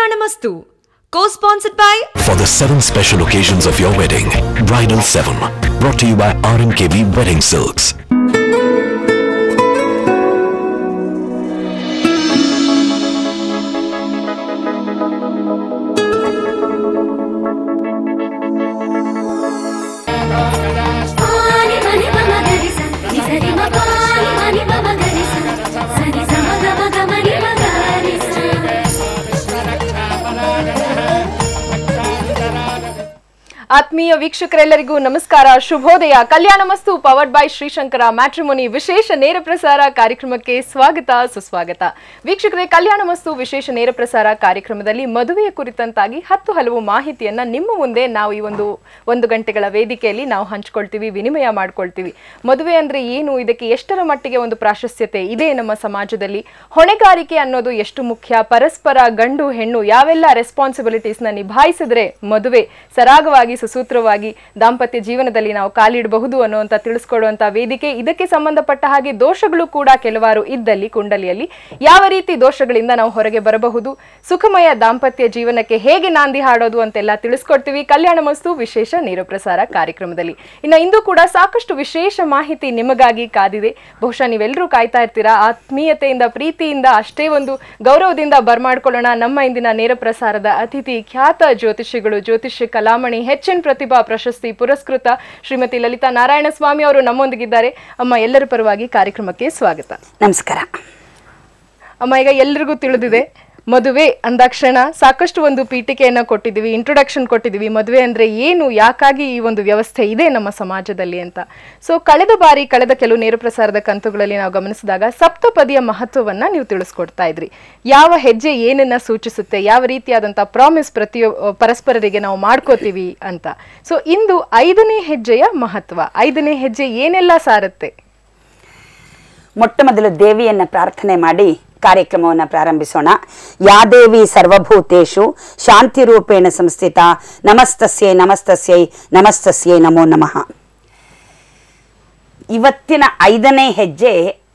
Kalyanamastu, co-sponsored by For the seven special occasions of your wedding, Bridal 7, brought to you by RMKB Wedding Silks. పాని మని మమ గరి స ని సరి మ పాని మని మమ గరి స సని స మ గ మ గ మ ని మ గరి స ಆತ್ಮೀಯ ವೀಕ್ಷಕರೆಲ್ಲರಿಗೂ ನಮಸ್ಕಾರ ಶುಭೋದಯ ಕಲ್ಯಾಣ ಮಸ್ತು ಪವರ್ಡ್ ಬೈ ಶ್ರೀಶಂಕರ ಮ್ಯಾಟ್ರಿಮೋನಿ ವಿಶೇಷ ನೇರ ಪ್ರಸಾರ ಕಾರ್ಯಕ್ರಮಕ್ಕೆ ಸ್ವಾಗತ ಸುಸ್ವಾಗತ ವೀಕ್ಷಕರೇ ಕಲ್ಯಾಣ ಮಸ್ತು ವಿಶೇಷ ನೇರ ಪ್ರಸಾರ ಕಾರ್ಯಕ್ರಮದಲ್ಲಿ ಮದುವೆಯ ಕುರಿತಂತಾಗಿ ಹತ್ತು ಹಲವು ಮಾಹಿತಿಯನ್ನ ನಿಮ್ಮ ಮುಂದೆ ನಾವು ಈ ಒಂದು ಒಂದು ಗಂಟೆಗಳ ವೇದಿಕೆಯಲ್ಲಿ ನಾವು ಹಂಚ್ಕೊಳ್ತೀವಿ ವಿನಿಮಯ ಮಾಡ್ಕೊಳ್ತೀವಿ ಮದುವೆ ಅಂದ್ರೆ ಏನು ಇದಕ್ಕೆ ಎಷ್ಟರ ಮಟ್ಟಿಗೆ ಒಂದು ಪ್ರಾಶಸ್ತ್ಯತೆ ಇದೆ ನಮ್ಮ ಸಮಾಜದಲ್ಲಿ ಹೊಣೆಗಾರಿಕೆ ಅನ್ನೋದು ಎಷ್ಟು ಮುಖ್ಯ ಪರಸ್ಪರ ಗಂಡು ಹೆಣ್ಣು ಯಾವೆಲ್ಲ ರೆಸ್ಪಾನ್ಸಿಬಿಲಿಟೀಸ್ನ ನಿಭಾಯಿಸಿದ್ರೆ ಮದುವೆ ಸರಾಗವಾಗಿ ಸುಸೂತ್ರವಾಗಿ ದಾಂಪತ್ಯ ಜೀವನದಲ್ಲಿ ನಾವು ಕಾಲಿಡಬಹುದು ಅನ್ನುವಂತ ತಿಳಿಸ್ಕೊಡುವಂತ ವೇದಿಕೆ ಇದಕ್ಕೆ ಸಂಬಂಧಪಟ್ಟ ಹಾಗೆ ದೋಷಗಳು ಕೂಡ ಕೆಲವಾರು ಇದ್ದಲ್ಲಿ ಕುಂಡಲಿಯಲ್ಲಿ ಯಾವ ರೀತಿ ದೋಷಗಳಿಂದ ನಾವು ಹೊರಗೆ ಬರಬಹುದು ಸುಖಮಯ ದಾಂಪತ್ಯ ಜೀವನಕ್ಕೆ ಹೇಗೆ ನಾಂದಿ ಹಾಡೋದು ಅಂತೆಲ್ಲ ತಿಳಿಸ್ಕೊಡ್ತೀವಿ ಕಲ್ಯಾಣ ಮಸ್ತು ವಿಶೇಷ ನೇರ ಪ್ರಸಾರ ಕಾರ್ಯಕ್ರಮದಲ್ಲಿ ಇನ್ನು ಇಂದು ಕೂಡ ಸಾಕಷ್ಟು ವಿಶೇಷ ಮಾಹಿತಿ ನಿಮಗಾಗಿ ಕಾದಿದೆ ಬಹುಶಃ ನೀವೆಲ್ಲರೂ ಕಾಯ್ತಾ ಇರ್ತೀರಾ ಆತ್ಮೀಯತೆಯಿಂದ ಪ್ರೀತಿಯಿಂದ ಅಷ್ಟೇ ಒಂದು ಗೌರವದಿಂದ ಬರ್ಮಾಡ್ಕೊಳ್ಳೋಣ ನಮ್ಮ ಇಂದಿನ ನೇರ ಪ್ರಸಾರದ ಅತಿಥಿ ಖ್ಯಾತ ಜ್ಯೋತಿಷಿಗಳು ಜ್ಯೋತಿಷ್ಯ ಕಲಾಮಣಿ ಎಚ್ ಎನ್ ಪ್ರತಿಭಾ ಪ್ರಶಸ್ತಿ ಪುರಸ್ಕೃತ ಶ್ರೀಮತಿ ಲಲಿತಾ ನಾರಾಯಣ ಸ್ವಾಮಿ ಅವರು ನಮ್ಮೊಂದಿಗಿದ್ದಾರೆ ಅಮ್ಮ ಎಲ್ಲರ ಪರವಾಗಿ ಕಾರ್ಯಕ್ರಮಕ್ಕೆ ಸ್ವಾಗತ ನಮಸ್ಕಾರ ಅಮ್ಮ ಈಗ ಎಲ್ರಿಗೂ ತಿಳಿದಿದೆ ಮದುವೆ ಅಂದಾಕ್ಷಣ ಸಾಕಷ್ಟು ಒಂದು ಪೀಠಿಕೆಯನ್ನ ಕೊಟ್ಟಿದ್ದೀವಿ ಇಂಟ್ರೊಡಕ್ಷನ್ ಕೊಟ್ಟಿದ್ದೀವಿ ಮದುವೆ ಅಂದ್ರೆ ಏನು ಯಾಕಾಗಿ ಈ ಒಂದು ವ್ಯವಸ್ಥೆ ಇದೆ ನಮ್ಮ ಸಮಾಜದಲ್ಲಿ ಅಂತ ಸೊ ಕಳೆದ ಬಾರಿ ಕಳೆದ ಕೆಲವು ನೇರ ಪ್ರಸಾರದ ಕಂತುಗಳಲ್ಲಿ ನಾವು ಗಮನಿಸಿದಾಗ ಸಪ್ತಪದಿಯ ಮಹತ್ವವನ್ನ ನೀವು ತಿಳಿಸ್ಕೊಡ್ತಾ ಇದ್ರಿ ಯಾವ ಹೆಜ್ಜೆ ಏನನ್ನ ಸೂಚಿಸುತ್ತೆ ಯಾವ ರೀತಿಯಾದಂತಹ ಪ್ರಾಮಿಸ್ ಪ್ರತಿಯೊ ಪರಸ್ಪರರಿಗೆ ನಾವು ಮಾಡ್ಕೋತೀವಿ ಅಂತ ಸೊ ಇಂದು ಐದನೇ ಹೆಜ್ಜೆಯ ಮಹತ್ವ ಐದನೇ ಹೆಜ್ಜೆ ಏನೆಲ್ಲ ಸಾರುತ್ತೆ ಮೊಟ್ಟ ಮೊದಲು ದೇವಿಯನ್ನ ಪ್ರಾರ್ಥನೆ ಮಾಡಿ ಕಾರ್ಯಕ್ರಮವನ್ನು ಪ್ರಾರಂಭಿಸೋಣ ಯಾ ದೇವಿ ಸರ್ವಭೂತೇಶು ಶಾಂತಿ ರೂಪೇಣ ಸಂಸ್ಥಿತ ನಮಸ್ತಸ್ಯೈ ನಮಸ್ತಸ್ಯೈ ನಮಸ್ತಸ್ಯೈ ನಮೋ ನಮಃ ಇವತ್ತಿನ ಐದನೇ ಹೆಜ್ಜೆ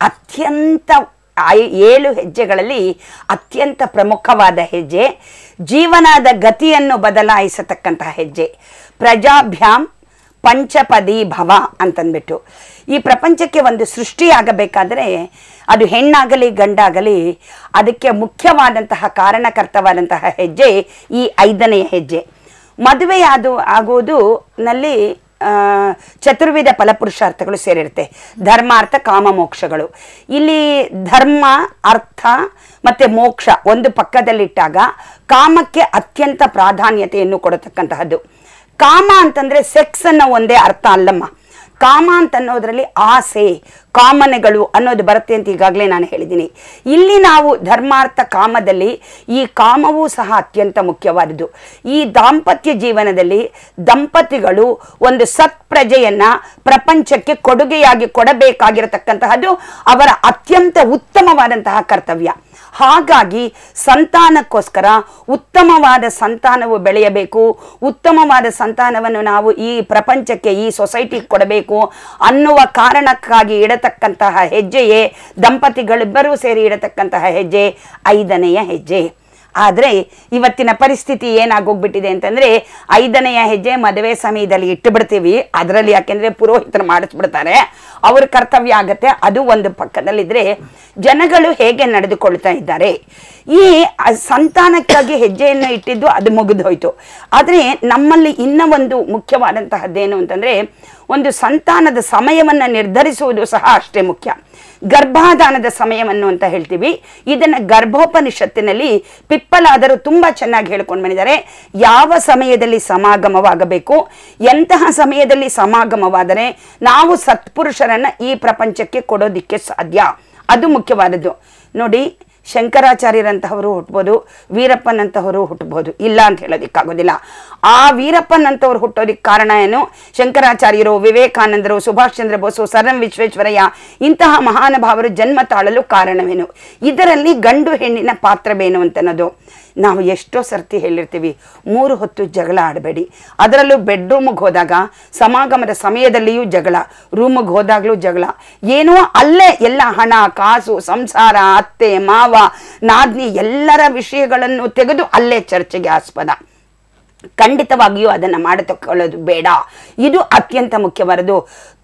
ಅತ್ಯಂತ ಐ- ಏಳು ಹೆಜ್ಜೆಗಳಲ್ಲಿ ಅತ್ಯಂತ ಪ್ರಮುಖವಾದ ಹೆಜ್ಜೆ ಜೀವನದ ಗತಿಯನ್ನು ಬದಲಾಯಿಸತಕ್ಕಂತಹ ಹೆಜ್ಜೆ ಪ್ರಜಾಭ್ಯಾಮ್ ಪಂಚಪದಿ ಭವ ಅಂತಂದ್ಬಿಟ್ಟು ಈ ಪ್ರಪಂಚಕ್ಕೆ ಒಂದು ಸೃಷ್ಟಿಯಾಗಬೇಕಾದರೆ ಅದು ಹೆಣ್ಣಾಗಲಿ ಗಂಡಾಗಲಿ ಅದಕ್ಕೆ ಮುಖ್ಯವಾದಂತಹ ಕಾರಣಕರ್ತವಾದಂತಹ ಹೆಜ್ಜೆ ಈ ಐದನೆಯ ಹೆಜ್ಜೆ ಮದುವೆಯಾದು ಆಗುವುದು ನಲ್ಲಿ ಆ, ಚತುರ್ವಿಧ ಫಲಪುರುಷಾರ್ಥಗಳು ಸೇರಿರುತ್ತೆ ಧರ್ಮ ಅರ್ಥ ಕಾಮ ಮೋಕ್ಷಗಳು ಇಲ್ಲಿ ಧರ್ಮ ಅರ್ಥ ಮತ್ತೆ ಮೋಕ್ಷ ಒಂದು ಪಕ್ಕದಲ್ಲಿಟ್ಟಾಗ ಕಾಮಕ್ಕೆ ಅತ್ಯಂತ ಪ್ರಾಧಾನ್ಯತೆಯನ್ನು ಕೊಡತಕ್ಕಂತಹದ್ದು ಕಾಮ ಅಂತಂದ್ರೆ ಸೆಕ್ಸ್ ಅನ್ನೋ ಒಂದೇ ಅರ್ಥ ಅಲ್ಲಮ್ಮ ಕಾಮ ಅಂತ ಅನ್ನೋದ್ರಲ್ಲಿ ಆಸೆ ಕಾಮನೆಗಳು ಅನ್ನೋದು ಬರುತ್ತೆ ಅಂತ ಈಗಾಗಲೇ ನಾನು ಹೇಳಿದ್ದೀನಿ ಇಲ್ಲಿ ನಾವು ಧರ್ಮಾರ್ಥ ಕಾಮದಲ್ಲಿ ಈ ಕಾಮವೂ ಸಹ ಅತ್ಯಂತ ಮುಖ್ಯವಾದುದು ಈ ದಾಂಪತ್ಯ ಜೀವನದಲ್ಲಿ ದಂಪತಿಗಳು ಒಂದು ಸತ್ಪ್ರಜೆಯನ್ನ ಪ್ರಪಂಚಕ್ಕೆ ಕೊಡುಗೆಯಾಗಿ ಕೊಡಬೇಕಾಗಿರತಕ್ಕಂತಹದ್ದು ಅವರ ಅತ್ಯಂತ ಉತ್ತಮವಾದಂತಹ ಕರ್ತವ್ಯ ಹಾಗಾಗಿ ಸಂತಾನಕ್ಕೋಸ್ಕರ ಉತ್ತಮವಾದ ಸಂತಾನವು ಬೆಳೆಯಬೇಕು ಉತ್ತಮವಾದ ಸಂತಾನವನ್ನು ನಾವು ಈ ಪ್ರಪಂಚಕ್ಕೆ ಈ ಸೊಸೈಟಿಗೆ ಕೊಡಬೇಕು ಅನ್ನುವ ಕಾರಣಕ್ಕಾಗಿ ಇಡತಕ್ಕಂತಹ ಹೆಜ್ಜೆಯೇ ದಂಪತಿಗಳಿಬ್ಬರೂ ಸೇರಿ ಇಡತಕ್ಕಂತಹ ಹೆಜ್ಜೆ ಐದನೆಯ ಹೆಜ್ಜೆ ಆದರೆ ಇವತ್ತಿನ ಪರಿಸ್ಥಿತಿ ಏನಾಗೋಗ್ಬಿಟ್ಟಿದೆ ಅಂತಂದ್ರೆ ಐದನೆಯ ಹೆಜ್ಜೆ ಮದುವೆ ಸಮಯದಲ್ಲಿ ಇಟ್ಟು ಬಿಡ್ತೀವಿ ಅದರಲ್ಲಿ ಯಾಕೆಂದ್ರೆ ಪುರೋಹಿತರು ಮಾಡಿಸ್ಬಿಡ್ತಾರೆ ಅವ್ರ ಕರ್ತವ್ಯ ಆಗತ್ತೆ ಅದು ಒಂದು ಪಕ್ಕದಲ್ಲಿದ್ರೆ ಜನಗಳು ಹೇಗೆ ನಡೆದುಕೊಳ್ತಾ ಇದ್ದಾರೆ ಈ ಅ- ಸಂತಾನಕ್ಕಾಗಿ ಹೆಜ್ಜೆಯನ್ನು ಇಟ್ಟಿದ್ದು ಅದು ಮುಗಿದು ಹೋಯ್ತು ಆದರೆ ನಮ್ಮಲ್ಲಿ ಇನ್ನ ಒಂದು ಮುಖ್ಯವಾದಂತಹದ್ದೇನು ಅಂತಂದ್ರೆ ಒಂದು ಸಂತಾನದ ಸಮಯವನ್ನು ನಿರ್ಧರಿಸುವುದು ಸಹ ಅಷ್ಟೇ ಮುಖ್ಯ ಗರ್ಭಾಧಾನದ ಸಮಯವನ್ನು ಅಂತ ಹೇಳ್ತೀವಿ ಇದನ್ನ ಗರ್ಭೋಪನಿಷತ್ತಿನಲ್ಲಿ ಪಿಪ್ಪಲಾದರು ತುಂಬಾ ಚೆನ್ನಾಗಿ ಹೇಳ್ಕೊಂಡು ಬಂದಿದ್ದಾರೆ ಯಾವ ಸಮಯದಲ್ಲಿ ಸಮಾಗಮವಾಗಬೇಕು ಎಂತಹ ಸಮಯದಲ್ಲಿ ಸಮಾಗಮವಾದರೆ ನಾವು ಸತ್ಪುರುಷರನ್ನ ಈ ಪ್ರಪಂಚಕ್ಕೆ ಕೊಡೋದಿಕ್ಕೆ ಸಾಧ್ಯ ಅದು ಮುಖ್ಯವಾದದ್ದು ನೋಡಿ ಶಂಕರಾಚಾರ್ಯರಂತಹವರು ಹುಟ್ಬೋದು ವೀರಪ್ಪನಂತಹವರು ಹುಟ್ಟಬಹುದು ಇಲ್ಲ ಅಂತ ಹೇಳೋದಿಕ್ಕಾಗೋದಿಲ್ಲ ಆ ವೀರಪ್ಪನಂತವ್ರು ಹುಟ್ಟೋದಿಕ್ಕೆ ಕಾರಣ ಏನು ಶಂಕರಾಚಾರ್ಯರು ವಿವೇಕಾನಂದರು ಸುಭಾಷ್ ಚಂದ್ರ ಬೋಸು ಸರ್ ಎಂ ವಿಶ್ವೇಶ್ವರಯ್ಯ ಇಂತಹ ಮಹಾನುಭಾವರು ಜನ್ಮ ತಾಳಲು ಕಾರಣವೇನು ಇದರಲ್ಲಿ ಗಂಡು ಹೆಣ್ಣಿನ ಪಾತ್ರವೇನು ಅಂತನ್ನೋದು ನಾವು ಎಷ್ಟೋ ಸರ್ತಿ ಹೇಳಿರ್ತೀವಿ ಮೂರು ಹೊತ್ತು ಜಗಳ ಆಡಬೇಡಿ ಅದರಲ್ಲೂ ಬೆಡ್ರೂಮಿಗೆ ಹೋದಾಗ ಸಮಾಗಮದ ಸಮಯದಲ್ಲಿಯೂ ಜಗಳ ರೂಮಿಗೆ ಹೋದಾಗಲೂ ಜಗಳ ಏನೋ ಅಲ್ಲೇ ಎಲ್ಲ ಹಣ ಕಾಸು ಸಂಸಾರ ಅತ್ತೆ ಮಾವ ನಾದ್ನಿ ಎಲ್ಲರ ವಿಷಯಗಳನ್ನು ತೆಗೆದು ಅಲ್ಲೇ ಚರ್ಚೆಗೆ ಆಸ್ಪದ ಖಂಡಿತವಾಗಿಯೂ ಅದನ್ನು ಮಾಡತಕೊಳ್ಳೋದು ಬೇಡ ಇದು ಅತ್ಯಂತ ಮುಖ್ಯವಾದದ್ದು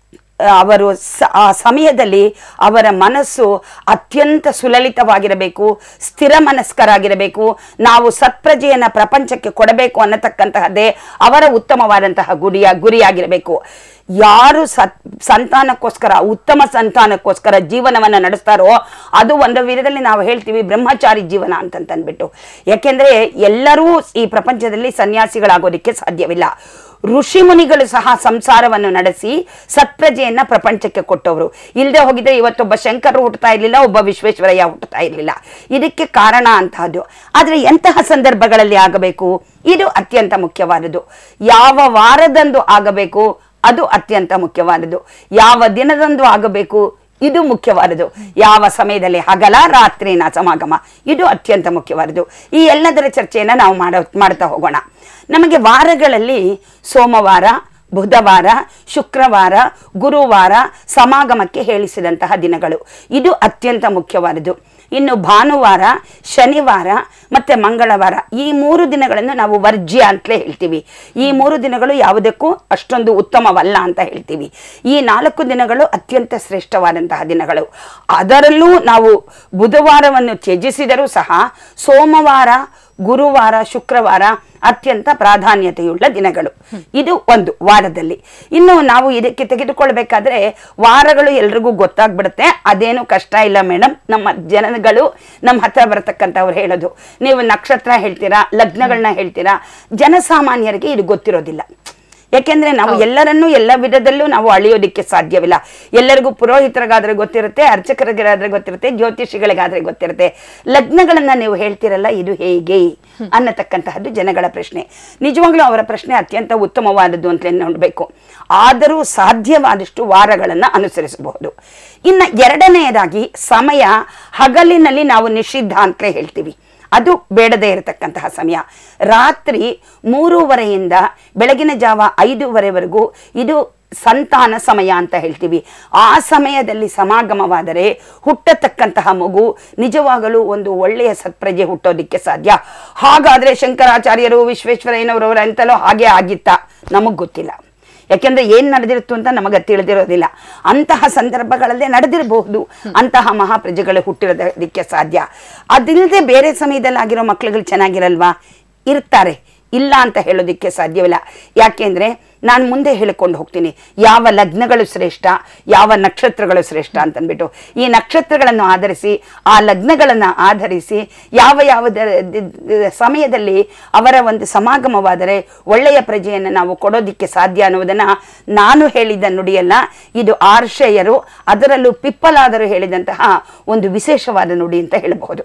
ಅವರು ಸ ಆ ಸಮಯದಲ್ಲಿ ಅವರ ಮನಸ್ಸು ಅತ್ಯಂತ ಸುಲಲಿತವಾಗಿರಬೇಕು ಸ್ಥಿರ ಮನಸ್ಕರಾಗಿರಬೇಕು ನಾವು ಸತ್ಪ್ರಜೆಯನ್ನು ಪ್ರಪಂಚಕ್ಕೆ ಕೊಡಬೇಕು ಅನ್ನತಕ್ಕಂತಹದ್ದೇ ಅವರ ಉತ್ತಮವಾದಂತಹ ಗುರಿಯ ಗುರಿಯಾಗಿರಬೇಕು ಯಾರು ಸತ್ ಸಂತಾನಕ್ಕೋಸ್ಕರ ಉತ್ತಮ ಸಂತಾನಕ್ಕೋಸ್ಕರ ಜೀವನವನ್ನು ನಡೆಸ್ತಾರೋ ಅದು ಒಂದು ವಿಧದಲ್ಲಿ ನಾವು ಹೇಳ್ತೀವಿ ಬ್ರಹ್ಮಚಾರಿ ಜೀವನ ಅಂತಂತಂದ್ಬಿಟ್ಟು ಯಾಕೆಂದ್ರೆ ಎಲ್ಲರೂ ಈ ಪ್ರಪಂಚದಲ್ಲಿ ಸನ್ಯಾಸಿಗಳಾಗೋದಕ್ಕೆ ಸಾಧ್ಯವಿಲ್ಲ ಋಷಿ ಮುನಿಗಳು ಸಹ ಸಂಸಾರವನ್ನು ನಡೆಸಿ ಸತ್ಪ್ರಜೆಯನ್ನ ಪ್ರಪಂಚಕ್ಕೆ ಕೊಟ್ಟವರು ಇಲ್ಲದೆ ಹೋಗಿದ್ರೆ ಇವತ್ತೊಬ್ಬ ಶಂಕರರು ಹುಟ್ಟುತ್ತಾ ಇರಲಿಲ್ಲ ಒಬ್ಬ ವಿಶ್ವೇಶ್ವರಯ್ಯ ಹುಟ್ಟುತ್ತಾ ಇರಲಿಲ್ಲ ಇದಕ್ಕೆ ಕಾರಣ ಅಂತಹದ್ದು ಆದರೆ ಎಂತಹ ಸಂದರ್ಭಗಳಲ್ಲಿ ಆಗಬೇಕು ಇದು ಅತ್ಯಂತ ಮುಖ್ಯವಾದದ್ದು ಯಾವ ವಾರದಂದು ಆಗಬೇಕು ಅದು ಅತ್ಯಂತ ಮುಖ್ಯವಾದದ್ದು ಯಾವ ದಿನದಂದು ಆಗಬೇಕು ಇದು ಮುಖ್ಯವಾದದ್ದು ಯಾವ ಸಮಯದಲ್ಲಿ ಹಗಲ ರಾತ್ರಿನ ಸಮಾಗಮ ಇದು ಅತ್ಯಂತ ಮುಖ್ಯವಾದದ್ದು ಈ ಎಲ್ಲದರ ಚರ್ಚೆಯನ್ನು ನಾವು ಮಾಡೋ ಮಾಡ್ತಾ ಹೋಗೋಣ ನಮಗೆ ವಾರಗಳಲ್ಲಿ ಸೋಮವಾರ ಬುಧವಾರ ಶುಕ್ರವಾರ ಗುರುವಾರ ಸಮಾಗಮಕ್ಕೆ ಹೇಳಿಸಿದಂತಹ ದಿನಗಳು ಇದು ಅತ್ಯಂತ ಮುಖ್ಯವಾದದ್ದು ಇನ್ನು ಭಾನುವಾರ ಶನಿವಾರ ಮತ್ತು ಮಂಗಳವಾರ ಈ ಮೂರು ದಿನಗಳನ್ನು ನಾವು ವರ್ಜ್ಯ ಅಂತಲೇ ಹೇಳ್ತೀವಿ ಈ ಮೂರು ದಿನಗಳು ಯಾವುದಕ್ಕೂ ಅಷ್ಟೊಂದು ಉತ್ತಮವಲ್ಲ ಅಂತ ಹೇಳ್ತೀವಿ ಈ ನಾಲ್ಕು ದಿನಗಳು ಅತ್ಯಂತ ಶ್ರೇಷ್ಠವಾದಂತಹ ದಿನಗಳು ಅದರಲ್ಲೂ ನಾವು ಬುಧವಾರವನ್ನು ತ್ಯಜಿಸಿದರೂ ಸಹ ಸೋಮವಾರ ಗುರುವಾರ ಶುಕ್ರವಾರ ಅತ್ಯಂತ ಪ್ರಾಧಾನ್ಯತೆಯುಳ್ಳ ದಿನಗಳು ಇದು ಒಂದು ವಾರದಲ್ಲಿ ಇನ್ನು ನಾವು ಇದಕ್ಕೆ ತೆಗೆದುಕೊಳ್ಬೇಕಾದ್ರೆ ವಾರಗಳು ಎಲ್ರಿಗೂ ಗೊತ್ತಾಗ್ಬಿಡುತ್ತೆ ಅದೇನು ಕಷ್ಟ ಇಲ್ಲ ಮೇಡಮ್ ನಮ್ಮ ಜನಗಳು ನಮ್ಮ ಹತ್ರ ಬರತಕ್ಕಂಥವ್ರು ಹೇಳೋದು ನೀವು ನಕ್ಷತ್ರ ಹೇಳ್ತೀರಾ ಲಗ್ನಗಳನ್ನ ಹೇಳ್ತೀರಾ ಜನಸಾಮಾನ್ಯರಿಗೆ ಇದು ಗೊತ್ತಿರೋದಿಲ್ಲ ಯಾಕೆಂದ್ರೆ ನಾವು ಎಲ್ಲರನ್ನೂ ಎಲ್ಲ ವಿಧದಲ್ಲೂ ನಾವು ಅಳಿಯೋದಿಕ್ಕೆ ಸಾಧ್ಯವಿಲ್ಲ ಎಲ್ಲರಿಗೂ ಪುರೋಹಿತರಿಗಾದ್ರೆ ಗೊತ್ತಿರುತ್ತೆ ಅರ್ಚಕರಿಗಾದ್ರೆ ಗೊತ್ತಿರುತ್ತೆ ಜ್ಯೋತಿಷಿಗಳಿಗಾದ್ರೆ ಗೊತ್ತಿರುತ್ತೆ ಲಗ್ನಗಳನ್ನ ನೀವು ಹೇಳ್ತಿರಲ್ಲ ಇದು ಹೇಗೆ ಅನ್ನತಕ್ಕಂತಹದ್ದು ಜನಗಳ ಪ್ರಶ್ನೆ ನಿಜವಾಗ್ಲೂ ಅವರ ಪ್ರಶ್ನೆ ಅತ್ಯಂತ ಉತ್ತಮವಾದದ್ದು ಅಂತಲೇ ನೋಡಬೇಕು ಆದರೂ ಸಾಧ್ಯವಾದಷ್ಟು ವಾರಗಳನ್ನ ಅನುಸರಿಸಬಹುದು ಇನ್ನು ಎರಡನೆಯದಾಗಿ ಸಮಯ ಹಗಲಿನಲ್ಲಿ ನಾವು ನಿಷಿದ್ಧ ಅಂತಲೇ ಹೇಳ್ತೀವಿ ಅದು ಬೇಡದೇ ಇರತಕ್ಕಂತಹ ಸಮಯ ರಾತ್ರಿ ಮೂರುವರೆಯಿಂದ ಬೆಳಗಿನ ಜಾವ ಐದೂವರೆವರೆಗೂ ಇದು ಸಂತಾನ ಸಮಯ ಅಂತ ಹೇಳ್ತೀವಿ ಆ ಸಮಯದಲ್ಲಿ ಸಮಾಗಮವಾದರೆ ಹುಟ್ಟತಕ್ಕಂತಹ ಮಗು ನಿಜವಾಗಲೂ ಒಂದು ಒಳ್ಳೆಯ ಸತ್ಪ್ರಜೆ ಹುಟ್ಟೋದಿಕ್ಕೆ ಸಾಧ್ಯ ಹಾಗಾದ್ರೆ ಶಂಕರಾಚಾರ್ಯರು ವಿಶ್ವೇಶ್ವರಯ್ಯನವರವರ ಅಂತಲೂ ಹಾಗೆ ಆಗಿತ್ತಾ ನಮಗ್ ಗೊತ್ತಿಲ್ಲ ಯಾಕೆಂದ್ರೆ ಏನ್ ನಡೆದಿರುತ್ತು ಅಂತ ನಮಗೆ ತಿಳಿದಿರೋದಿಲ್ಲ ಅಂತಹ ಸಂದರ್ಭಗಳಲ್ಲೇ ನಡೆದಿರಬಹುದು ಅಂತಹ ಮಹಾಪ್ರಜೆಗಳು ಹುಟ್ಟಿರೋದಕ್ಕೆ ಸಾಧ್ಯ ಅದಿಲ್ಲದೆ ಬೇರೆ ಸಮಯದಲ್ಲಿ ಆಗಿರೋ ಮಕ್ಳುಗಳು ಚೆನ್ನಾಗಿರಲ್ವಾ ಇರ್ತಾರೆ ಇಲ್ಲ ಅಂತ ಹೇಳೋದಕ್ಕೆ ಸಾಧ್ಯವಿಲ್ಲ ಯಾಕೆಂದ್ರೆ ನಾನು ಮುಂದೆ ಹೇಳಿಕೊಂಡು ಹೋಗ್ತೀನಿ ಯಾವ ಲಗ್ನಗಳು ಶ್ರೇಷ್ಠ ಯಾವ ನಕ್ಷತ್ರಗಳು ಶ್ರೇಷ್ಠ ಅಂತಂದ್ಬಿಟ್ಟು ಈ ನಕ್ಷತ್ರಗಳನ್ನು ಆಧರಿಸಿ ಆ ಲಗ್ನಗಳನ್ನು ಆಧರಿಸಿ ಯಾವ ಯಾವ ದ- ದ- ದ- ಸಮಯದಲ್ಲಿ ಅವರ ಒಂದು ಸಮಾಗಮವಾದರೆ ಒಳ್ಳೆಯ ಪ್ರಜೆಯನ್ನು ನಾವು ಕೊಡೋದಿಕ್ಕೆ ಸಾಧ್ಯ ಅನ್ನುವುದನ್ನು ನಾನು ಹೇಳಿದ ನುಡಿಯಲ್ಲ ಇದು ಆರ್ಷೆಯರು ಅದರಲ್ಲೂ ಪಿಪ್ಪಲಾದರು ಹೇಳಿದಂತಹ ಒಂದು ವಿಶೇಷವಾದ ನುಡಿ ಅಂತ ಹೇಳಬಹುದು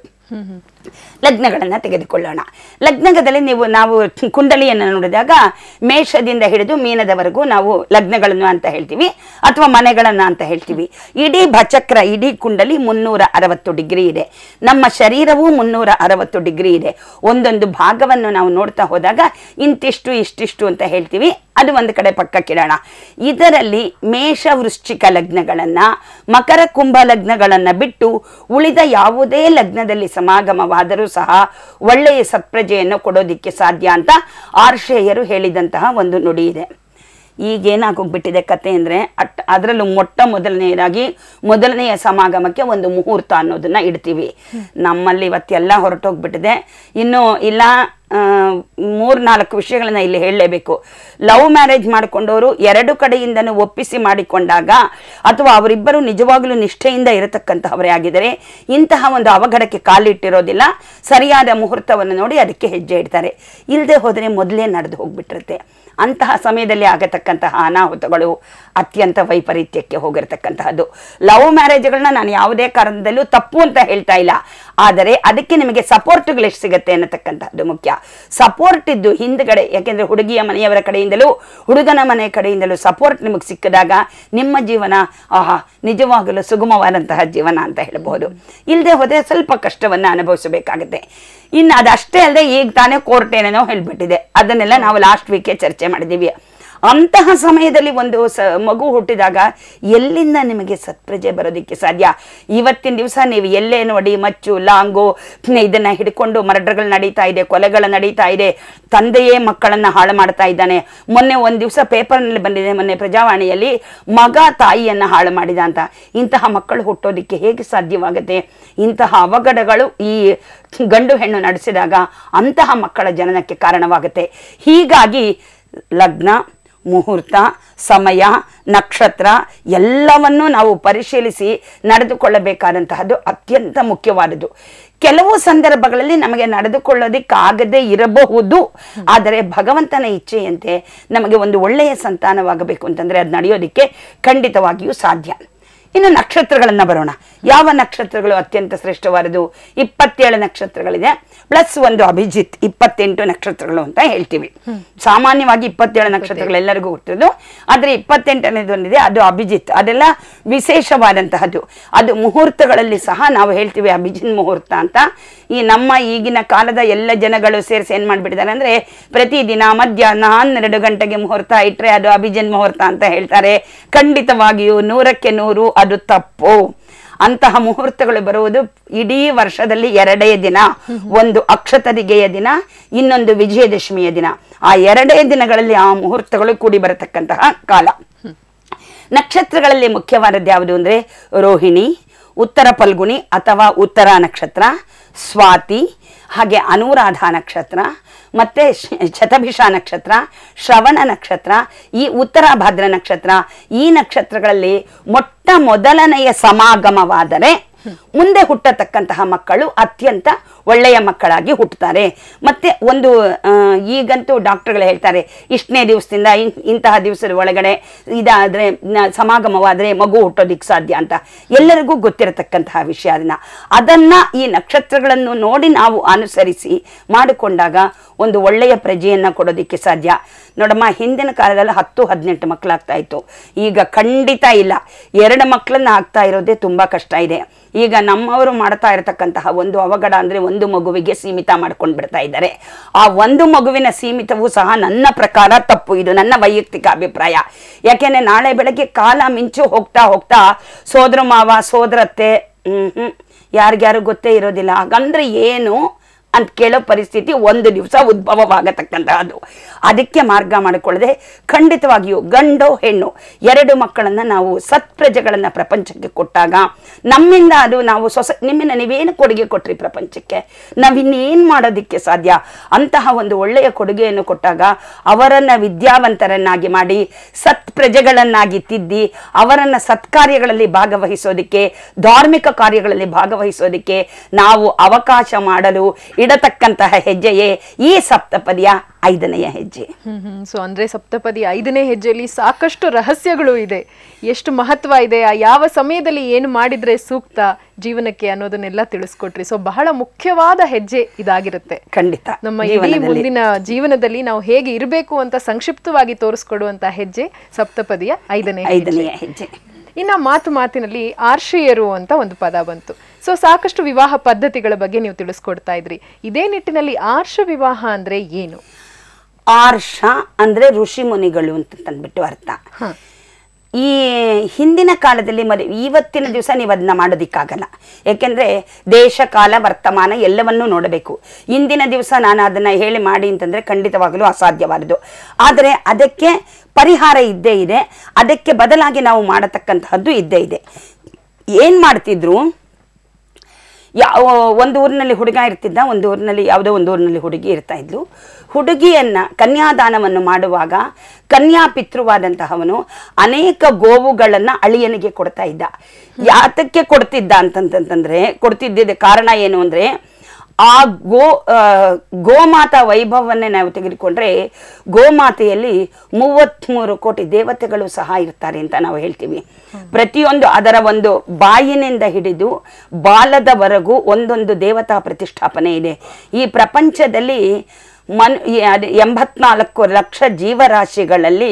ಲಗ್ನಗಳನ್ನು ತೆಗೆದುಕೊಳ್ಳೋಣ ಲಗ್ನದಲ್ಲಿ ನೀವು ನಾವು ಕುಂಡಲಿಯನ್ನು ನೋಡಿದಾಗ ಮೇಷದಿಂದ ಹಿಡಿದು ಮೀನದವರೆಗೂ ನಾವು ಲಗ್ನಗಳನ್ನು ಅಂತ ಹೇಳ್ತೀವಿ ಅಥವಾ ಮನೆಗಳನ್ನ ಅಂತ ಹೇಳ್ತೀವಿ ಇಡೀ ಭಚಕ್ರ ಇಡೀ ಕುಂಡಲಿ ಮುನ್ನೂರ ಅರವತ್ತು ಡಿಗ್ರಿ ಇದೆ ನಮ್ಮ ಶರೀರವೂ ಮುನ್ನೂರ ಅರವತ್ತು ಡಿಗ್ರಿ ಇದೆ ಒಂದೊಂದು ಭಾಗವನ್ನು ನಾವು ನೋಡ್ತಾ ಹೋದಾಗ ಇಂತಿಷ್ಟು ಇಷ್ಟಿಷ್ಟು ಅಂತ ಹೇಳ್ತೀವಿ ಅದು ಒಂದು ಕಡೆ ಪಕ್ಕಕ್ಕಿಡೋಣ ಇದರಲ್ಲಿ ಮೇಷ ವೃಶ್ಚಿಕ ಲಗ್ನಗಳನ್ನ ಮಕರ ಕುಂಭ ಲಗ್ನಗಳನ್ನ ಬಿಟ್ಟು ಉಳಿದ ಯಾವುದೇ ಲಗ್ನದಲ್ಲಿ ಸಮಾಗಮವಾದರೂ ಸಹ ಒಳ್ಳೆಯ ಸತ್ಪ್ರಜೆಯನ್ನು ಕೊಡೋದಿಕ್ಕೆ ಸಾಧ್ಯ ಅಂತ ಆರ್ಷೇಯರು ಹೇಳಿದಂತಹ ಒಂದು ನುಡಿ ಇದೆ ಈಗೇನಾಗೋಗ್ಬಿಟ್ಟಿದೆ ಕತೆ ಅಂದರೆ ಅಟ್ ಅದರಲ್ಲೂ ಮೊಟ್ಟ ಮೊದಲನೆಯದಾಗಿ ಮೊದಲನೆಯ ಸಮಾಗಮಕ್ಕೆ ಒಂದು ಮುಹೂರ್ತ ಅನ್ನೋದನ್ನ ಇಡ್ತೀವಿ ನಮ್ಮಲ್ಲಿ ಇವತ್ತೆಲ್ಲ ಹೊರಟೋಗ್ಬಿಟ್ಟಿದೆ ಇನ್ನು ಇಲ್ಲ ಮೂರ್ನಾಲ್ಕು ವಿಷಯಗಳನ್ನ ಇಲ್ಲಿ ಹೇಳಲೇಬೇಕು ಲವ್ ಮ್ಯಾರೇಜ್ ಮಾಡಿಕೊಂಡವರು ಎರಡು ಕಡೆಯಿಂದನೂ ಒಪ್ಪಿಸಿ ಮಾಡಿಕೊಂಡಾಗ ಅಥವಾ ಅವರಿಬ್ಬರು ನಿಜವಾಗಲೂ ನಿಷ್ಠೆಯಿಂದ ಇರತಕ್ಕಂತಹವರೇ ಆಗಿದ್ದಾರೆ ಇಂತಹ ಒಂದು ಅವಘಡಕ್ಕೆ ಕಾಲಿಟ್ಟಿರೋದಿಲ್ಲ ಸರಿಯಾದ ಮುಹೂರ್ತವನ್ನು ನೋಡಿ ಅದಕ್ಕೆ ಹೆಜ್ಜೆ ಇಡ್ತಾರೆ ಇಲ್ಲದೆ ಹೋದರೆ ಮೊದಲೇ ನಡೆದು ಹೋಗ್ಬಿಟ್ಟಿರುತ್ತೆ ಅಂತಹ ಸಮಯದಲ್ಲಿ ಆಗತಕ್ಕಂತಹ ಅನಾಹುತಗಳು ಅತ್ಯಂತ ವೈಪರೀತ್ಯಕ್ಕೆ ಹೋಗಿರ್ತಕ್ಕಂತಹದ್ದು ಲವ್ ಮ್ಯಾರೇಜ್ಗಳನ್ನ ನಾನು ಯಾವುದೇ ಕಾರಣದಲ್ಲೂ ತಪ್ಪು ಅಂತ ಹೇಳ್ತಾ ಇಲ್ಲ ಆದರೆ ಅದಕ್ಕೆ ನಿಮಗೆ ಸಪೋರ್ಟ್ಗಳು ಎಷ್ಟು ಸಿಗುತ್ತೆ ಅನ್ನತಕ್ಕಂತಹದ್ದು ಮುಖ್ಯ ಸಪೋರ್ಟ್ ಇದ್ದು ಹಿಂದ್ಗಡೆ ಯಾಕೆಂದ್ರೆ ಹುಡುಗಿಯ ಮನೆಯವರ ಕಡೆಯಿಂದಲೂ ಹುಡುಗನ ಮನೆ ಕಡೆಯಿಂದಲೂ ಸಪೋರ್ಟ್ ನಿಮಗೆ ಸಿಕ್ಕಿದಾಗ ನಿಮ್ಮ ಜೀವನ ಆಹಾ ನಿಜವಾಗಲೂ ಸುಗಮವಾದಂತಹ ಜೀವನ ಅಂತ ಹೇಳ್ಬೋದು ಇಲ್ಲದೆ ಹೋದ್ರೆ ಸ್ವಲ್ಪ ಕಷ್ಟವನ್ನ ಅನುಭವಿಸಬೇಕಾಗುತ್ತೆ ಇನ್ನು ಅದಷ್ಟೇ ಅಲ್ಲದೆ ಈಗ ತಾನೇ ಕೋರ್ಟ್ ಏನೇನೋ ಹೇಳ್ಬಿಟ್ಟಿದೆ ಅದನ್ನೆಲ್ಲ ನಾವು ಲಾಸ್ಟ್ ವೀಕೆ ಚರ್ಚೆ ಮಾಡಿದ್ದೀವಿ ಅಂತಹ ಸಮಯದಲ್ಲಿ ಒಂದು ಸ ಮಗು ಹುಟ್ಟಿದಾಗ ಎಲ್ಲಿಂದ ನಿಮಗೆ ಸತ್ಪ್ರಜೆ ಬರೋದಕ್ಕೆ ಸಾಧ್ಯ ಇವತ್ತಿನ ದಿವಸ ನೀವು ಎಲ್ಲೇ ನೋಡಿ ಮಚ್ಚು ಲಾಂಗು ಇದನ್ನ ಹಿಡ್ಕೊಂಡು ಮರ್ಡರ್ಗಳು ನಡೀತಾ ಇದೆ ಕೊಲೆಗಳು ನಡೀತಾ ಇದೆ ತಂದೆಯೇ ಮಕ್ಕಳನ್ನ ಹಾಳು ಮಾಡ್ತಾ ಇದ್ದಾನೆ ಮೊನ್ನೆ ಒಂದು ದಿವಸ ಪೇಪರ್ನಲ್ಲಿ ಬಂದಿದೆ ಮೊನ್ನೆ ಪ್ರಜಾವಾಣಿಯಲ್ಲಿ ಮಗ ತಾಯಿಯನ್ನ ಹಾಳು ಮಾಡಿದ ಅಂತ ಇಂತಹ ಮಕ್ಕಳು ಹುಟ್ಟೋದಿಕ್ಕೆ ಹೇಗೆ ಸಾಧ್ಯವಾಗುತ್ತೆ ಇಂತಹ ಅವಘಡಗಳು ಈ ಗಂಡು ಹೆಣ್ಣು ನಡೆಸಿದಾಗ ಅಂತಹ ಮಕ್ಕಳ ಜನನಕ್ಕೆ ಕಾರಣವಾಗುತ್ತೆ ಹೀಗಾಗಿ ಲಗ್ನ ಮುಹೂರ್ತ ಸಮಯ ನಕ್ಷತ್ರ ಎಲ್ಲವನ್ನೂ ನಾವು ಪರಿಶೀಲಿಸಿ ನಡೆದುಕೊಳ್ಳಬೇಕಾದಂತಹದ್ದು ಅತ್ಯಂತ ಮುಖ್ಯವಾದದ್ದು ಕೆಲವು ಸಂದರ್ಭಗಳಲ್ಲಿ ನಮಗೆ ನಡೆದುಕೊಳ್ಳೋದಿಕ್ಕಾಗದೇ ಇರಬಹುದು ಆದರೆ ಭಗವಂತನ ಇಚ್ಛೆಯಂತೆ ನಮಗೆ ಒಂದು ಒಳ್ಳೆಯ ಸಂತಾನವಾಗಬೇಕು ಅಂತಂದ್ರೆ ಅದು ನಡೆಯೋದಿಕ್ಕೆ ಖಂಡಿತವಾಗಿಯೂ ಸಾಧ್ಯ ಇನ್ನು ನಕ್ಷತ್ರಗಳನ್ನ ಬರೋಣ ಯಾವ ನಕ್ಷತ್ರಗಳು ಅತ್ಯಂತ ಶ್ರೇಷ್ಠವಾದದು ಇಪ್ಪತ್ತೇಳು ನಕ್ಷತ್ರಗಳಿದೆ ಪ್ಲಸ್ ಒಂದು ಅಭಿಜಿತ್ ಇಪ್ಪತ್ತೆಂಟು ನಕ್ಷತ್ರಗಳು ಅಂತ ಹೇಳ್ತೀವಿ ಸಾಮಾನ್ಯವಾಗಿ ಇಪ್ಪತ್ತೇಳು ನಕ್ಷತ್ರಗಳು ಎಲ್ಲರಿಗೂ ಗೊತ್ತಿರೋದು ಆದ್ರೆ ಇಪ್ಪತ್ತೆಂಟನೇದೊಂದಿದೆ ಅದು ಅಭಿಜಿತ್ ಅದೆಲ್ಲ ವಿಶೇಷವಾದಂತಹದ್ದು ಅದು ಮುಹೂರ್ತಗಳಲ್ಲಿ ಸಹ ನಾವು ಹೇಳ್ತೀವಿ ಅಭಿಜಿತ್ ಮುಹೂರ್ತ ಅಂತ ಈ ನಮ್ಮ ಈಗಿನ ಕಾಲದ ಎಲ್ಲ ಜನಗಳು ಸೇರಿಸಿ ಏನ್ ಮಾಡ್ಬಿಟ್ಟಿದ್ದಾರೆ ಅಂದ್ರೆ ಪ್ರತಿದಿನ ಮಧ್ಯಾಹ್ನ ಹನ್ನೆರಡು ಗಂಟೆಗೆ ಮುಹೂರ್ತ ಇಟ್ರೆ ಅದು ಅಭಿಜಿನ್ ಮುಹೂರ್ತ ಅಂತ ಹೇಳ್ತಾರೆ ಖಂಡಿತವಾಗಿಯೂ ನೂರಕ್ಕೆ ನೂರು ಅದು ತಪ್ಪು ಅಂತಹ ಮುಹೂರ್ತಗಳು ಬರುವುದು ಇಡೀ ವರ್ಷದಲ್ಲಿ ಎರಡೇ ದಿನ ಒಂದು ಅಕ್ಷತರಿಗೆಯ ದಿನ ಇನ್ನೊಂದು ವಿಜಯದಶಮಿಯ ದಿನ ಆ ಎರಡೇ ದಿನಗಳಲ್ಲಿ ಆ ಮುಹೂರ್ತಗಳು ಕೂಡಿ ಬರತಕ್ಕಂತಹ ಕಾಲ ನಕ್ಷತ್ರಗಳಲ್ಲಿ ಮುಖ್ಯವಾದದ್ದು ಯಾವುದು ಅಂದ್ರೆ ರೋಹಿಣಿ ಉತ್ತರ ಫಲ್ಗುಣಿ ಅಥವಾ ಉತ್ತರ ನಕ್ಷತ್ರ ಸ್ವಾತಿ ಹಾಗೆ ಅನುರಾಧ ನಕ್ಷತ್ರ ಮತ್ತೆ ಶ- ಶತಭಿಷ ನಕ್ಷತ್ರ ಶ್ರವಣ ನಕ್ಷತ್ರ ಈ ಉತ್ತರ ಭಾದ್ರ ನಕ್ಷತ್ರ ಈ ನಕ್ಷತ್ರಗಳಲ್ಲಿ ಮೊಟ್ಟ ಮೊದಲನೆಯ ಸಮಾಗಮವಾದರೆ ಮುಂದೆ ಹುಟ್ಟತಕ್ಕಂತಹ ಮಕ್ಕಳು ಅತ್ಯಂತ ಒಳ್ಳೆಯ ಮಕ್ಕಳಾಗಿ ಹುಟ್ಟುತ್ತಾರೆ ಮತ್ತೆ ಒಂದು ಆ, ಈಗಂತೂ ಡಾಕ್ಟರ್ಗಳು ಹೇಳ್ತಾರೆ ಇಷ್ಟನೇ ದಿವಸದಿಂದ ಇನ್- ಇಂತಹ ದಿವಸದ ಒಳಗಡೆ ಇದಾದ್ರೆ ನ- ಸಮಾಗಮವಾದ್ರೆ ಮಗು ಹುಟ್ಟೋದಿಕ್ ಸಾಧ್ಯ ಅಂತ ಎಲ್ಲರಿಗೂ ಗೊತ್ತಿರತಕ್ಕಂತಹ ವಿಷಯ ಅದನ್ನ ಅದನ್ನ ಈ ನಕ್ಷತ್ರಗಳನ್ನು ನೋಡಿ ನಾವು ಅನುಸರಿಸಿ ಮಾಡಿಕೊಂಡಾಗ ಒಂದು ಒಳ್ಳೆಯ ಪ್ರಜೆಯನ್ನ ಕೊಡೋದಿಕ್ಕೆ ಸಾಧ್ಯ ನೋಡಮ್ಮ ಹಿಂದಿನ ಕಾಲದಲ್ಲಿ ಹತ್ತು ಹದಿನೆಂಟು ಮಕ್ಕಳಾಗ್ತಾ ಇತ್ತು ಈಗ ಖಂಡಿತ ಇಲ್ಲ ಎರಡು ಮಕ್ಕಳನ್ನ ಆಗ್ತಾ ಇರೋದೇ ತುಂಬಾ ಕಷ್ಟ ಇದೆ ಈಗ ನಮ್ಮವರು ಮಾಡ್ತಾ ಇರತಕ್ಕಂತಹ ಒಂದು ಅವಘಡ ಅಂದ್ರೆ ಒಂದು ಮಗುವಿಗೆ ಸೀಮಿತ ಮಾಡ್ಕೊಂಡು ಬಿಡ್ತಾ ಇದ್ದಾರೆ ಆ ಒಂದು ಮಗುವಿನ ಸೀಮಿತವೂ ಸಹ ನನ್ನ ಪ್ರಕಾರ ತಪ್ಪು ಇದು ನನ್ನ ವೈಯಕ್ತಿಕ ಅಭಿಪ್ರಾಯ ಯಾಕೆಂದ್ರೆ ನಾಳೆ ಬೆಳಗ್ಗೆ ಕಾಲ ಮಿಂಚು ಹೋಗ್ತಾ ಹೋಗ್ತಾ ಸೋದರ ಮಾವ ಸೋದರತ್ತೆ ಹ್ಮ್ ಹ್ಮ್ ಯಾರಿಗ್ಯಾರು ಗೊತ್ತೇ ಇರೋದಿಲ್ಲ ಹಾಗಂದ್ರೆ ಏನು ಅಂತ ಕೇಳೋ ಪರಿಸ್ಥಿತಿ ಒಂದು ದಿವಸ ಉದ್ಭವವಾಗತಕ್ಕಂತಹದ್ದು ಅದಕ್ಕೆ ಮಾರ್ಗ ಮಾಡಿಕೊಳ್ಳದೆ ಖಂಡಿತವಾಗಿಯೂ ಗಂಡು ಹೆಣ್ಣು ಎರಡು ಮಕ್ಕಳನ್ನ ನಾವು ಸತ್ಪ್ರಜೆಗಳನ್ನ ಪ್ರಪಂಚಕ್ಕೆ ಕೊಟ್ಟಾಗ ನಮ್ಮಿಂದ ಅದು ನಾವು ಸೊಸ ನಿಮ್ಮಿಂದ ನೀವೇನು ಕೊಡುಗೆ ಕೊಟ್ರಿ ಪ್ರಪಂಚಕ್ಕೆ ನಾವಿನ್ನೇನ್ ಮಾಡೋದಿಕ್ಕೆ ಸಾಧ್ಯ ಅಂತಹ ಒಂದು ಒಳ್ಳೆಯ ಕೊಡುಗೆಯನ್ನು ಕೊಟ್ಟಾಗ ಅವರನ್ನ ವಿದ್ಯಾವಂತರನ್ನಾಗಿ ಮಾಡಿ ಸತ್ ಪ್ರಜೆಗಳನ್ನಾಗಿ ತಿದ್ದಿ ಅವರನ್ನ ಸತ್ಕಾರ್ಯಗಳಲ್ಲಿ ಭಾಗವಹಿಸೋದಿಕ್ಕೆ ಧಾರ್ಮಿಕ ಕಾರ್ಯಗಳಲ್ಲಿ ಭಾಗವಹಿಸೋದಿಕ್ಕೆ ನಾವು ಅವಕಾಶ ಮಾಡಲು ಇಡತಕ್ಕಂತಹ ಹೆಜ್ಜೆಯೇ ಈ ಸಪ್ತಪದಿಯ ಐದನೆಯ ಹೆಜ್ಜೆ ಹ್ಮ್ ಹ್ಮ್ ಸೊ ಅಂದ್ರೆ ಸಪ್ತಪದಿ ಐದನೇ ಹೆಜ್ಜೆಯಲ್ಲಿ ಸಾಕಷ್ಟು ರಹಸ್ಯಗಳು ಇದೆ ಎಷ್ಟು ಮಹತ್ವ ಇದೆ ಆ ಯಾವ ಸಮಯದಲ್ಲಿ ಏನು ಮಾಡಿದ್ರೆ ಸೂಕ್ತ ಜೀವನಕ್ಕೆ ಅನ್ನೋದನ್ನೆಲ್ಲ ತಿಳಿಸ್ಕೊಟ್ರಿ ಸೊ ಬಹಳ ಮುಖ್ಯವಾದ ಹೆಜ್ಜೆ ಇದಾಗಿರುತ್ತೆ ಖಂಡಿತ ನಮ್ಮ ಇಡೀ ಜೀವನದಲ್ಲಿ. ಮುಂದಿನ ಜೀವನದಲ್ಲಿ ನಾವು ಹೇಗೆ ಇರಬೇಕು ಅಂತ ಸಂಕ್ಷಿಪ್ತವಾಗಿ ತೋರಿಸ್ಕೊಡುವಂತ ಹೆಜ್ಜೆ ಸಪ್ತಪದಿಯ ಐದನೇ ಹೆಜ್ಜೆ ಐದನೆಯ ಹೆಜ್ಜೆ ಇನ್ನ ಮಾತು ಮಾತಿನಲ್ಲಿ ಆರ್ಷಿಯರು ಅಂತ ಒಂದು ಪದ ಬಂತು ಸೊ ಸಾಕಷ್ಟು ವಿವಾಹ ಪದ್ಧತಿಗಳ ಬಗ್ಗೆ ನೀವು ತಿಳಿಸ್ಕೊಡ್ತಾ ಇದ್ರಿ ಇದೇ ನಿಟ್ಟಿನಲ್ಲಿ ಆರ್ಷ ವಿವಾಹ ಅಂದ್ರೆ ಏನು ಆರ್ಷ ಅಂದ್ರೆ ಋಷಿ ಮುನಿಗಳು ಅಂತ ತಂದ್ಬಿಟ್ಟು ಅರ್ಥ ಈ ಹಿಂದಿನ ಕಾಲದಲ್ಲಿ ಮರಿ ಇವತ್ತಿನ ದಿವಸ ನೀವು ಅದನ್ನ ಮಾಡೋದಿಕ್ಕಾಗಲ್ಲ ಯಾಕೆಂದ್ರೆ ದೇಶ ಕಾಲ ವರ್ತಮಾನ ಎಲ್ಲವನ್ನೂ ನೋಡಬೇಕು ಇಂದಿನ ದಿವಸ ನಾನು ಅದನ್ನ ಹೇಳಿ ಮಾಡಿ ಅಂತಂದ್ರೆ ಖಂಡಿತವಾಗಲೂ ಅಸಾಧ್ಯವಾದದು ಆದರೆ ಅದಕ್ಕೆ ಪರಿಹಾರ ಇದ್ದೇ ಇದೆ ಅದಕ್ಕೆ ಬದಲಾಗಿ ನಾವು ಮಾಡತಕ್ಕಂತಹದ್ದು ಇದ್ದೇ ಇದೆ ಏನ್ ಮಾಡ್ತಿದ್ರು ಯಾವ ಒಂದು ಊರಿನಲ್ಲಿ ಹುಡುಗ ಇರ್ತಿದ್ದ ಒಂದು ಊರಿನಲ್ಲಿ ಯಾವುದೋ ಒಂದು ಊರಿನಲ್ಲಿ ಹುಡುಗಿ ಇರ್ತಾ ಇದ್ಲು ಹುಡುಗಿಯನ್ನ ಕನ್ಯಾದಾನವನ್ನು ಮಾಡುವಾಗ ಕನ್ಯಾ ಪಿತೃವಾದಂತಹವನು ಅನೇಕ ಗೋವುಗಳನ್ನ ಅಳಿಯನಿಗೆ ಕೊಡ್ತಾ ಇದ್ದ ಯಾತಕ್ಕೆ ಕೊಡ್ತಿದ್ದ ಅಂತಂತಂದ್ರೆ ಕೊಡ್ತಿದ್ದ ಕಾರಣ ಏನು ಅಂದ್ರೆ ಆ ಗೋ ಆ, ಗೋಮಾತಾ ವೈಭವವನ್ನೇ ನಾವು ತೆಗೆದುಕೊಂಡ್ರೆ ಗೋಮಾತೆಯಲ್ಲಿ ಮೂವತ್ತ್ಮೂರು ಕೋಟಿ ದೇವತೆಗಳು ಸಹ ಇರ್ತಾರೆ ಅಂತ ನಾವು ಹೇಳ್ತೀವಿ ಪ್ರತಿಯೊಂದು ಅದರ ಒಂದು ಬಾಯಿನಿಂದ ಹಿಡಿದು ಬಾಲದವರೆಗೂ ಒಂದೊಂದು ದೇವತಾ ಪ್ರತಿಷ್ಠಾಪನೆ ಇದೆ ಈ ಪ್ರಪಂಚದಲ್ಲಿ ಮನ್ ಈ ಅದ್- ಎಂಬತ್ನಾಲ್ಕು ಲಕ್ಷ ಜೀವರಾಶಿಗಳಲ್ಲಿ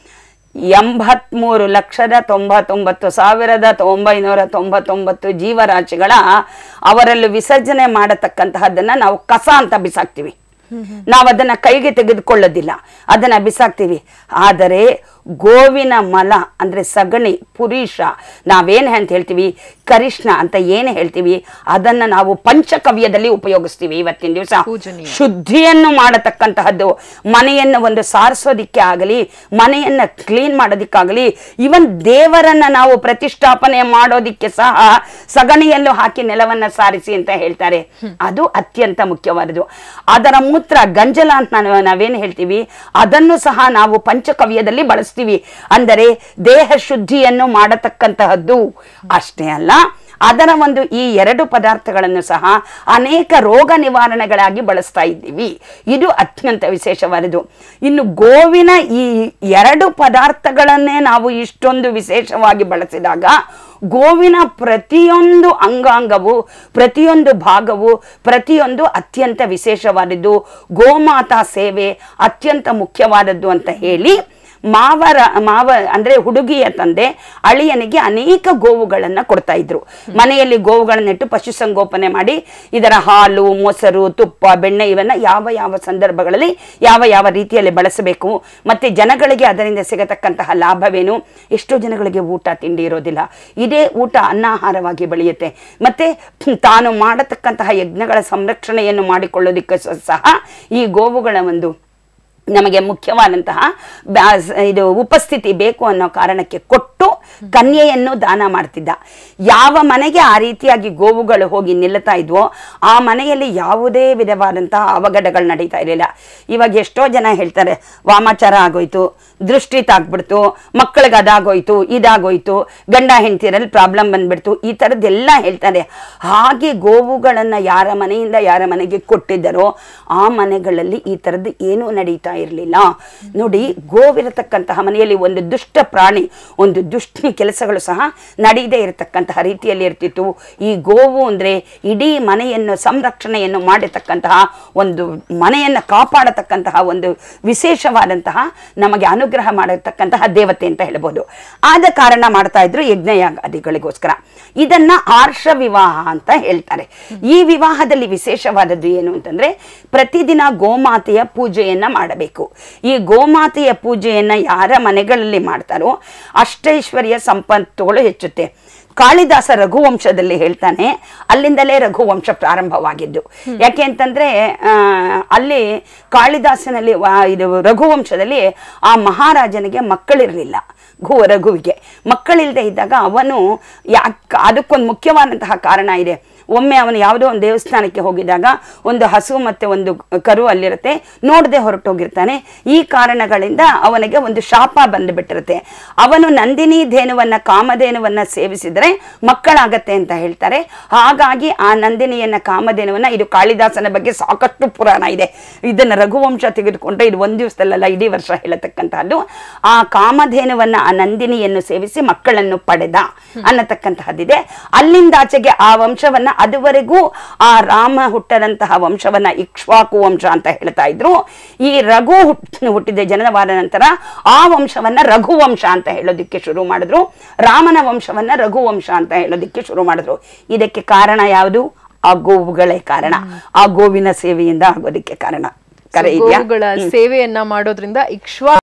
ಎಂಬತ್ಮೂರು ಲಕ್ಷದ ತೊಂಬತ್ತೊಂಬತ್ತು ಸಾವಿರದ ಒಂಬೈನೂರ ತೊಂಬತ್ತೊಂಬತ್ತು ಜೀವರಾಶಿಗಳ ಅವರಲ್ಲಿ ವಿಸರ್ಜನೆ ಮಾಡತಕ್ಕಂತಹದ್ದನ್ನ ನಾವು ಕಸ ಅಂತ ಬಿಸಾಕ್ತಿವಿ ನಾವು ಅದನ್ನ ಕೈಗೆ ತೆಗೆದುಕೊಳ್ಳೋದಿಲ್ಲ ಅದನ್ನ ಬಿಸಾಕ್ತಿವಿ ಆದರೆ ಗೋವಿನ ಮಲ ಅಂದ್ರೆ ಸಗಣಿ ಪುರೀಷ ನಾವೇನ್ ಅಂತ ಹೇಳ್ತೀವಿ ಕರಿಷ್ಣ ಅಂತ ಏನು ಹೇಳ್ತೀವಿ ಅದನ್ನ ನಾವು ಪಂಚಕವ್ಯದಲ್ಲಿ ಉಪಯೋಗಿಸ್ತೀವಿ ಇವತ್ತಿನ ದಿವಸ ಪೂಜನೀಯ. ಶುದ್ಧಿಯನ್ನು ಮಾಡತಕ್ಕಂತಹದ್ದು ಮನೆಯನ್ನು ಒಂದು ಸಾರಿಸೋದಿಕ್ಕೆ ಆಗಲಿ ಮನೆಯನ್ನ ಕ್ಲೀನ್ ಮಾಡೋದಿಕ್ಕಾಗಲಿ ಇವನ್ ದೇವರನ್ನ ನಾವು ಪ್ರತಿಷ್ಠಾಪನೆ ಮಾಡೋದಿಕ್ಕೆ ಸಹ ಸಗಣಿಯಲ್ಲೂ ಹಾಕಿ ನೆಲವನ್ನ ಸಾರಿಸಿ ಅಂತ ಹೇಳ್ತಾರೆ ಅದು ಅತ್ಯಂತ ಮುಖ್ಯವಾದದ್ದು ಅದರ ಮೂತ್ರ ಗಂಜಲ ಅಂತ ನಾವು ನಾವೇನು ಹೇಳ್ತೀವಿ ಅದನ್ನು ಸಹ ನಾವು ಪಂಚಕವ್ಯದಲ್ಲಿ ಬಳಸ್ತೀವಿ ಅಂದರೆ ದೇಹ ಶುದ್ಧಿಯನ್ನು ಮಾಡತಕ್ಕಂತಹದ್ದು ಅಷ್ಟೇ ಅಲ್ಲ ಅದರ ಒಂದು ಈ ಎರಡು ಪದಾರ್ಥಗಳನ್ನು ಸಹ ಅನೇಕ ರೋಗ ನಿವಾರಣೆಗಳಾಗಿ ಬಳಸ್ತಾ ಇದ್ದೀವಿ ಇದು ಅತ್ಯಂತ ವಿಶೇಷವಾದದ್ದು ಇನ್ನು ಗೋವಿನ ಈ ಎರಡು ಪದಾರ್ಥಗಳನ್ನೇ ನಾವು ಇಷ್ಟೊಂದು ವಿಶೇಷವಾಗಿ ಬಳಸಿದಾಗ ಗೋವಿನ ಪ್ರತಿಯೊಂದು ಅಂಗಾಂಗವು ಪ್ರತಿಯೊಂದು ಭಾಗವು ಪ್ರತಿಯೊಂದು ಅತ್ಯಂತ ವಿಶೇಷವಾದದ್ದು ಗೋಮಾತಾ ಸೇವೆ ಅತ್ಯಂತ ಮುಖ್ಯವಾದದ್ದು ಅಂತ ಹೇಳಿ ಮಾವರ ಮಾವ ಅಂದ್ರೆ ಹುಡುಗಿಯ ತಂದೆ ಅಳಿಯನಿಗೆ ಅನೇಕ ಗೋವುಗಳನ್ನ ಕೊಡ್ತಾ ಇದ್ರು ಮನೆಯಲ್ಲಿ ಗೋವುಗಳನ್ನಿಟ್ಟು ಪಶುಸಂಗೋಪನೆ ಮಾಡಿ ಇದರ ಹಾಲು ಮೊಸರು ತುಪ್ಪ ಬೆಣ್ಣೆ ಇವನ್ನ ಯಾವ ಯಾವ ಸಂದರ್ಭಗಳಲ್ಲಿ ಯಾವ ಯಾವ ರೀತಿಯಲ್ಲಿ ಬಳಸಬೇಕು ಮತ್ತೆ ಜನಗಳಿಗೆ ಅದರಿಂದ ಸಿಗತಕ್ಕಂತಹ ಲಾಭವೇನು ಎಷ್ಟೋ ಜನಗಳಿಗೆ ಊಟ ತಿಂಡಿ ಇರೋದಿಲ್ಲ ಇದೇ ಊಟ ಅನ್ನಾಹಾರವಾಗಿ ಬೆಳೆಯುತ್ತೆ ಮತ್ತೆ ತಾನು ಮಾಡತಕ್ಕಂತಹ ಯಜ್ಞಗಳ ಸಂರಕ್ಷಣೆಯನ್ನು ಮಾಡಿಕೊಳ್ಳೋದಿಕ್ಕೆ ಸ- ಸಹ ಈ ಗೋವುಗಳ ಒಂದು ನಮಗೆ ಮುಖ್ಯವಾದಂತಹ ಬ್ಯಾ- ಇದು ಉಪಸ್ಥಿತಿ ಬೇಕು ಅನ್ನೋ ಕಾರಣಕ್ಕೆ ಕೊಟ್ಟು ಕನ್ಯೆಯನ್ನು ದಾನ ಮಾಡ್ತಿದ್ದ ಯಾವ ಮನೆಗೆ ಆ ರೀತಿಯಾಗಿ ಗೋವುಗಳು ಹೋಗಿ ನಿಲ್ಲುತ್ತಾ ಇದ್ವೋ ಆ ಮನೆಯಲ್ಲಿ ಯಾವುದೇ ವಿಧವಾದಂತಹ ಅವಘಡಗಳು ನಡೀತಾ ಇರಲಿಲ್ಲ ಇವಾಗ ಎಷ್ಟೋ ಜನ ಹೇಳ್ತಾರೆ ವಾಮಾಚಾರ ಆಗೋಯ್ತು ದೃಷ್ಟಿ ತಾಗ್ಬಿಡ್ತು ಮಕ್ಕಳಿಗೆ ಅದಾಗೋಯ್ತು ಇದಾಗೋಯ್ತು ಗಂಡ ಹೆಂಡತಿರಲ್ಲಿ ಪ್ರಾಬ್ಲಮ್ ಬಂದ್ಬಿಡ್ತು ಈ ಥರದ್ದೆಲ್ಲ ಹೇಳ್ತಾರೆ ಹಾಗೆ ಗೋವುಗಳನ್ನು ಯಾರ ಮನೆಯಿಂದ ಯಾರ ಮನೆಗೆ ಕೊಟ್ಟಿದ್ದರೋ ಆ ಮನೆಗಳಲ್ಲಿ ಈ ಥರದ್ದು ಏನೂ ನಡೀತಾ ಇರಲಿಲ್ಲ ನೋಡಿ ಗೋವಿರತಕ್ಕಂತಹ ಮನೆಯಲ್ಲಿ ಒಂದು ದುಷ್ಟ ಪ್ರಾಣಿ ಒಂದು ದುಷ್ಟ ಕೆಲಸಗಳು ಸಹ ನಡೀದೇ ಇರತಕ್ಕಂತಹ ರೀತಿಯಲ್ಲಿ ಇರ್ತಿತ್ತು ಈ ಗೋವು ಅಂದರೆ ಇಡೀ ಮನೆಯನ್ನು ಸಂರಕ್ಷಣೆಯನ್ನು ಮಾಡಿರ್ತಕ್ಕಂತಹ ಒಂದು ಮನೆಯನ್ನು ಕಾಪಾಡತಕ್ಕಂತಹ ಒಂದು ವಿಶೇಷವಾದಂತಹ ನಮಗೆ ಅನುಗ್ರಹ ಮಾಡಿರ್ತಕ್ಕಂತಹ ದೇವತೆ ಅಂತ ಹೇಳ್ಬೋದು ಆದ ಕಾರಣ ಮಾಡ್ತಾ ಇದ್ರು ಯಜ್ಞಯಾಗಾದಿಗಳಿಗೋಸ್ಕರ ಇದನ್ನ ಆರ್ಷ ವಿವಾಹ ಅಂತ ಹೇಳ್ತಾರೆ ಈ ವಿವಾಹದಲ್ಲಿ ವಿಶೇಷವಾದದ್ದು ಏನು ಅಂತಂದ್ರೆ ಪ್ರತಿದಿನ ಗೋಮಾತೆಯ ಪೂಜೆಯನ್ನ ಮಾಡಬೇಕು ಈ ಗೋಮಾತೆಯ ಪೂಜೆಯನ್ನ ಯಾರ ಮನೆಗಳಲ್ಲಿ ಮಾಡ್ತಾರೋ ಅಷ್ಟೈಶ್ವರ್ಯ ಸಂಪತ್ತುಗಳು ಹೆಚ್ಚುತ್ತೆ ಕಾಳಿದಾಸ ರಘುವಂಶದಲ್ಲಿ ಹೇಳ್ತಾನೆ ಅಲ್ಲಿಂದಲೇ ರಘುವಂಶ ಪ್ರಾರಂಭವಾಗಿದ್ದು ಯಾಕೆ ಅಂತಂದ್ರೆ ಆ, ಅಲ್ಲಿ ಕಾಳಿದಾಸನಲ್ಲಿ ವಾ- ಇದು ರಘುವಂಶದಲ್ಲಿ ಆ ಮಹಾರಾಜನಿಗೆ ಮಕ್ಕಳಿರಲಿಲ್ಲ ಘು ರಘುವಿಗೆ ಮಕ್ಕಳಿಲ್ಲದೆ ಇದ್ದಾಗ ಅವನು ಯಾಕೆ ಅದಕ್ಕೊಂದು ಮುಖ್ಯವಾದಂತಹ ಕಾರಣ ಇದೆ ಒಮ್ಮೆ ಅವನು ಯಾವುದೋ ಒಂದು ದೇವಸ್ಥಾನಕ್ಕೆ ಹೋಗಿದಾಗ ಒಂದು ಹಸು ಮತ್ತೆ ಒಂದು ಕರು ಅಲ್ಲಿರುತ್ತೆ ನೋಡದೆ ಹೊರಟೋಗಿರ್ತಾನೆ ಈ ಕಾರಣಗಳಿಂದ ಅವನಿಗೆ ಒಂದು ಶಾಪ ಬಂದುಬಿಟ್ಟಿರುತ್ತೆ ಅವನು ನಂದಿನಿ ಧೇನುವನ್ನ ಕಾಮಧೇನುವನ್ನ ಸೇವಿಸಿದರೆ ಮಕ್ಕಳಾಗತ್ತೆ ಅಂತ ಹೇಳ್ತಾರೆ ಹಾಗಾಗಿ ಆ ನಂದಿನಿಯನ್ನ ಕಾಮಧೇನುವನ್ನ ಇದು ಕಾಳಿದಾಸನ ಬಗ್ಗೆ ಸಾಕಷ್ಟು ಪುರಾಣ ಇದೆ ಇದನ್ನ ರಘುವಂಶ ತೆಗೆದುಕೊಂಡ್ರೆ ಇದು ಒಂದು ದಿವಸದಲ್ಲ ಇಡೀ ವರ್ಷ ಹೇಳತಕ್ಕಂತಹದ್ದು ಆ ಕಾಮಧೇನುವನ್ನ ಆ ನಂದಿನಿಯನ್ನು ಸೇವಿಸಿ ಮಕ್ಕಳನ್ನು ಪಡೆದ ಅನ್ನತಕ್ಕಂತಹದ್ದಿದೆ ಅಲ್ಲಿಂದಾಚೆಗೆ ಆ ವಂಶವನ್ನ ಅದುವರೆಗೂ ಆ ರಾಮ ಹುಟ್ಟದಂತಹ ವಂಶವನ್ನ ಇಕ್ಷ್ವಾಕು ವಂಶ ಅಂತ ಹೇಳ್ತಾ ಇದ್ರು ಈ ರಘು ಹುಟ್- ಹುಟ್ಟಿದ ಜನನವಾದ ನಂತರ ಆ ವಂಶವನ್ನ ರಘುವಂಶ ಅಂತ ಹೇಳೋದಿಕ್ಕೆ ಶುರು ಮಾಡಿದ್ರು ರಾಮನ ವಂಶವನ್ನ ರಘುವಂಶ ಅಂತ ಹೇಳೋದಿಕ್ಕೆ ಶುರು ಮಾಡಿದ್ರು ಇದಕ್ಕೆ ಕಾರಣ ಯಾವುದು ಆ ಗೋವುಗಳೇ ಕಾರಣ ಆ ಗೋವಿನ ಸೇವೆಯಿಂದ ಆಗೋದಿಕ್ಕೆ ಕಾರಣ ಕರೆ ಇದೆಯಾ ಗೋವುಗಳ ಸೇವೆಯನ್ನ ಮಾಡೋದ್ರಿಂದ ಇಕ್ಷ್ವಾ